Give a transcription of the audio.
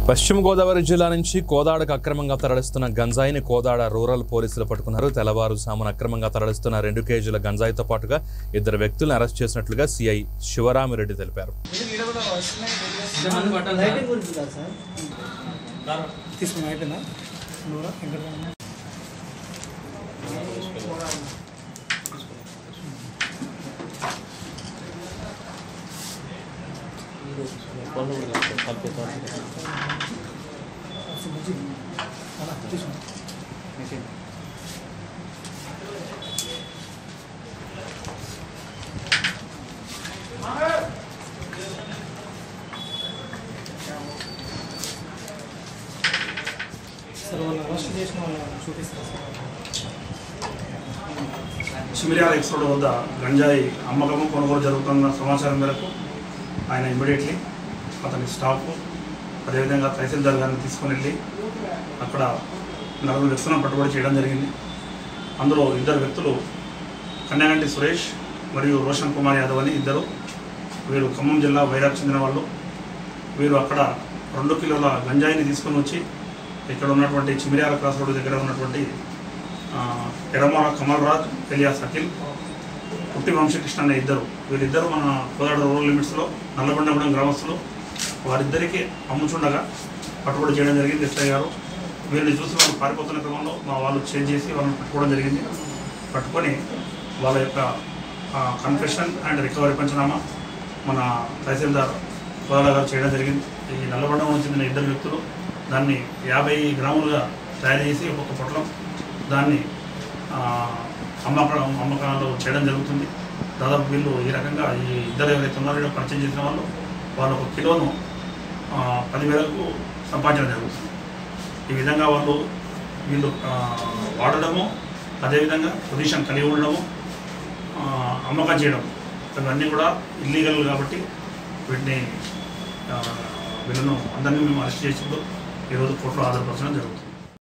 పశ్చిమ గోదావరి జిల్లా నుంచి కోదాడకు అక్రమంగా తరలిస్తున్న గంజాయిని కోదాడ రూరల్ పోలీసులు పట్టుకున్నారు తెల్లవారుజామున అక్రమంగా తరలిస్తున్న రెండు కేజీల గంజాయితో పాటుగా ఇద్దరు వ్యక్తులను అరెస్ట్ చేసినట్లుగా సిఐ శివరామిరెడ్డి తెలిపారు లైటింగ్ గురించి కాదు సార్ తీసుకుని అయిపోయిందా నూరా వెంకటరమణ తీసుకుని సార్ వాళ్ళు అరెస్ట్ చేసిన వాళ్ళని చూపిస్తారు సార్ చిమిర్యాల ఎక్స్ రోడ్ వద్ద గంజాయి అమ్మకము కొనుగోలు జరుగుతున్న సమాచారం మేరకు ఆయన ఇమ్మీడియట్లీ అతని స్టాఫ్ అదేవిధంగా తహసీల్దార్ గారిని తీసుకొని వెళ్ళి అక్కడ నలుగురు వ్యక్తులను పట్టుబడి చేయడం జరిగింది అందులో ఇద్దరు వ్యక్తులు కన్యాగంటి సురేష్ మరియు రోషన్ కుమార్ యాదవ్ అని ఇద్దరు వీరు ఖమ్మం జిల్లా వైరాగ్ చెందిన వాళ్ళు వీరు అక్కడ రెండు కిలోల గంజాయిని తీసుకొని వచ్చి ఇక్కడ ఉన్నటువంటి చిమిర్యాల క్రాస్ రోడ్డు దగ్గర ఉన్నటువంటి ఆ, ఎడమాల కమల్ రాజ్ ఎలియాస్ అఖిల్ పుట్టి వంశకృష్ణ అనే ఇద్దరు వీరిద్దరు మన కోదాడ రూరల్ లిమిట్స్లో నల్లబండగూడెం గ్రామస్తులు వారిద్దరికి అమ్ముచుండగా పట్టుబడి చేయడం జరిగింది ఎస్ఐ గారు వీరిని చూసి వాళ్ళు పారిపోతున్న క్రమంలో మా వాళ్ళు చేంజ్ చేసి వాళ్ళని పట్టుకోవడం జరిగింది పట్టుకొని వాళ్ళ యొక్క కన్ఫెషన్ అండ్ రికవరీ పంచనామా మన తహసీల్దార్ కోదాడ గారు చేయడం జరిగింది ఈ నల్లబండ చెందిన ఇద్దరు వ్యక్తులు దాన్ని యాభై గ్రాములుగా తయారు చేసి ఒక్కొక్క పొట్లం దాన్ని ఆ, అమ్మకం అమ్మకాలు చేయడం జరుగుతుంది దాదాపు వీళ్ళు ఈ రకంగా ఈ ఇద్దరు ఎవరైతే ఉన్నారో వీళ్ళు పరిచయం చేసిన వాళ్ళు వాళ్ళు ఒక కిలోను ఆ, పదివేలకు సంపాదించడం జరుగుతుంది ఈ విధంగా వాళ్ళు వీళ్ళు ఆ, వాడడము అదేవిధంగా పొజిషన్ కలిగి ఉండడము ఆ, అమ్మకం చేయడం ఇవన్నీ కూడా ఇల్లీగల్ కాబట్టి వీటిని ఆ, వీళ్ళను అందరినీ మేము అరెస్ట్ చేసినప్పుడు ఈరోజు కోర్టులో హాజరుపరచడం జరుగుతుంది